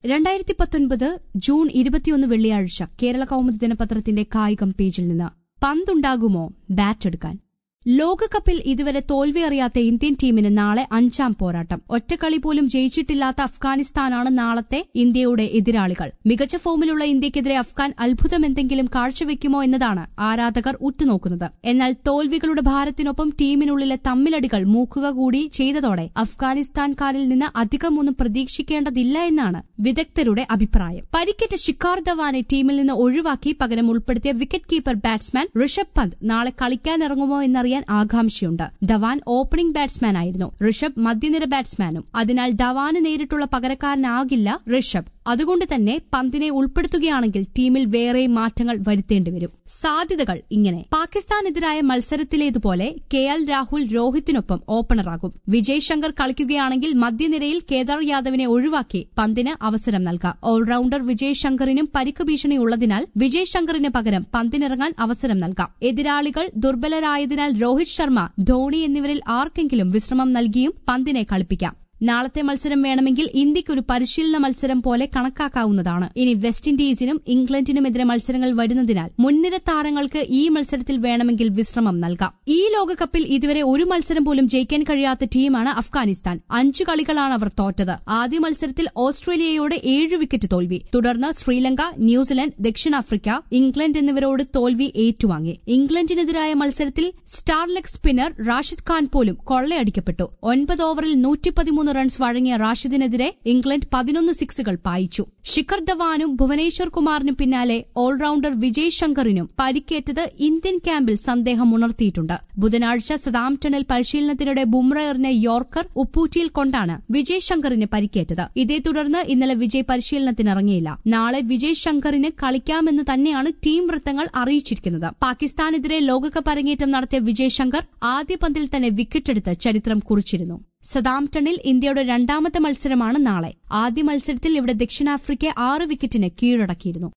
രണ്ടായിരത്തി പത്തൊൻപത് ജൂൺ ഇരുപത്തിയൊന്ന് വെള്ളിയാഴ്ച കേരള കൗമുദി ദിനപത്രത്തിന്റെ കായികം പേജിൽ നിന്ന് പന്തുണ്ടാകുമോ ബാറ്റ് എടുക്കാൻ ലോകകപ്പിൽ ഇതുവരെ തോൽവി അറിയാത്ത ഇന്ത്യൻ ടീമിന് നാളെ അഞ്ചാം പോരാട്ടം ഒറ്റക്കളി പോലും ജയിച്ചിട്ടില്ലാത്ത അഫ്ഗാനിസ്ഥാനാണ് നാളത്തെ ഇന്ത്യയുടെ എതിരാളികൾ മികച്ച ഫോമിലുള്ള ഇന്ത്യക്കെതിരെ അഫ്ഗാൻ അത്ഭുതം എന്തെങ്കിലും കാഴ്ചവെക്കുമോ എന്നതാണ് ആരാധകർ ഉറ്റുനോക്കുന്നത് എന്നാൽ തോൽവികളുടെ ഭാരത്തിനൊപ്പം ടീമിനുള്ളിലെ തമ്മിലടികൾ മൂക്കുക കൂടി ചെയ്തതോടെ അഫ്ഗാനിസ്ഥാൻകാരിൽ നിന്ന് അധികമൊന്നും പ്രതീക്ഷിക്കേണ്ടതില്ല എന്നാണ് വിദഗ്ധരുടെ അഭിപ്രായം പരിക്കേറ്റ ശിഖാർ ധവാനെ ടീമിൽ നിന്ന് ഒഴിവാക്കി പകരം ഉൾപ്പെടുത്തിയ വിക്കറ്റ് കീപ്പർ ബാറ്റ്സ്മാൻ ഋഷഭ് പന്ത് നാളെ കളിക്കാനിറങ്ങുമോ എന്നറിയാൻ ആകാംക്ഷയുണ്ട് ധവാൻ ഓപ്പണിംഗ് ബാറ്റ്സ്മാൻ ആയിരുന്നു ഋഷഭ് മധ്യനിര ബാറ്റ്സ്മാനും അതിനാൽ ധവാന് നേരിട്ടുള്ള പകരക്കാരനാകില്ല ഋഷഭ് അതുകൊണ്ട് തന്നെ പന്തിനെ ഉൾപ്പെടുത്തുകയാണെങ്കിൽ ടീമിൽ വേറെ മാറ്റങ്ങൾ വരുത്തേണ്ടിവരും സാധ്യതകൾ ഇങ്ങനെ പാകിസ്ഥാനെതിരായ മത്സരത്തിലേതുപോലെ കെ എൽ രാഹുൽ രോഹിത്തിനൊപ്പം ഓപ്പണറാകും വിജയ് ശങ്കർ കളിക്കുകയാണെങ്കിൽ മധ്യനിരയിൽ കേദാർ യാദവിനെ ഒഴിവാക്കി പന്തിന് അവസരം നൽകാം ഓൾറൌണ്ടർ വിജയ് ശങ്കറിനും പരിക്ക് ഭീഷണി ഉള്ളതിനാൽ വിജയ് ശങ്കറിന് പകരം പന്തിനിറങ്ങാൻ അവസരം നൽകാം എതിരാളികൾ ദുർബലരായതിനാൽ രോഹിത് ശർമ്മ ധോണി എന്നിവരിൽ ആർക്കെങ്കിലും വിശ്രമം നൽകിയും പന്തിനെ കളിപ്പിക്കാം നാളത്തെ മത്സരം വേണമെങ്കിൽ ഇന്ത്യയ്ക്കൊരു പരിശീലന മത്സരം പോലെ കണക്കാക്കാവുന്നതാണ് ഇനി വെസ്റ്റ് ഇൻഡീസിനും ഇംഗ്ലണ്ടിനുമെതിരെ മത്സരങ്ങൾ വരുന്നതിനാൽ മുൻനിര താരങ്ങൾക്ക് ഈ മത്സരത്തിൽ വേണമെങ്കിൽ വിശ്രമം നൽകാം ഈ ലോകകപ്പിൽ ഇതുവരെ ഒരു മത്സരം പോലും ജയിക്കാൻ കഴിയാത്ത ടീമാണ് അഫ്ഗാനിസ്ഥാൻ അഞ്ചു കളികളാണ് അവർ തോറ്റത് ആദ്യ മത്സരത്തിൽ ഓസ്ട്രേലിയയോട് ഏഴ് വിക്കറ്റ് തോൽവി തുടർന്ന് ശ്രീലങ്ക ന്യൂസിലൻഡ് ദക്ഷിണാഫ്രിക്ക ഇംഗ്ലണ്ട് എന്നിവരോട് തോൽവി ഏറ്റുവാങ്ങി ഇംഗ്ലണ്ടിനെതിരായ മത്സരത്തിൽ star leg spinner Rashid Khan പോലും കൊള്ളയടിക്കപ്പെട്ടു ഒൻപത് ഓവറിൽ നൂറ്റിപ്പതിമൂന്ന് റൺസ് വഴങ്ങിയ റാഷിദിനെതിരെ ഇംഗ്ലണ്ട് പതിനൊന്ന് സിക്സുകൾ പായിച്ചു ശിഖർ ധവാനും ഭുവനേശ്വർ കുമാറിനും പിന്നാലെ ഓൾറൌണ്ടർ വിജയ് ശങ്കറിനും പരിക്കേറ്റത് ഇന്ത്യൻ ക്യാമ്പിൽ സന്ദേഹം ഉണർത്തിയിട്ടുണ്ട് ബുധനാഴ്ച സതാംപ്ടണിൽ പരിശീലനത്തിനിടെ ബുംറ എറിഞ്ഞ യോർക്കർ ഉപ്പൂറ്റിയിൽ കൊണ്ടാണ് വിജയ് ശങ്കറിന് പരിക്കേറ്റത് ഇതേ തുടർന്ന് ഇന്നലെ വിജയ് പരിശീലനത്തിനിറങ്ങിയില്ല നാളെ വിജയ് ശങ്കറിന് കളിക്കാമെന്ന് തന്നെയാണ് ടീം വൃത്തങ്ങൾ അറിയിച്ചിരിക്കുന്നത് പാകിസ്ഥാനെതിരെ ലോകകപ്പ് അരങ്ങേറ്റം നടത്തിയ വിജയ് ശങ്കർ ആദ്യ പന്തിൽ തന്നെ വിക്കറ്റെടുത്ത് ചരിത്രം കുറിച്ചിരുന്നു സതാംപ്ടണിൽ ഇന്ത്യയുടെ രണ്ടാമത്തെ മത്സരമാണ് നാളെ ആദ്യ മത്സരത്തിൽ ഇവിടെ ദക്ഷിണാഫ്രിക്ക ആറ് വിക്കറ്റിന് കീഴടക്കിയിരുന്നു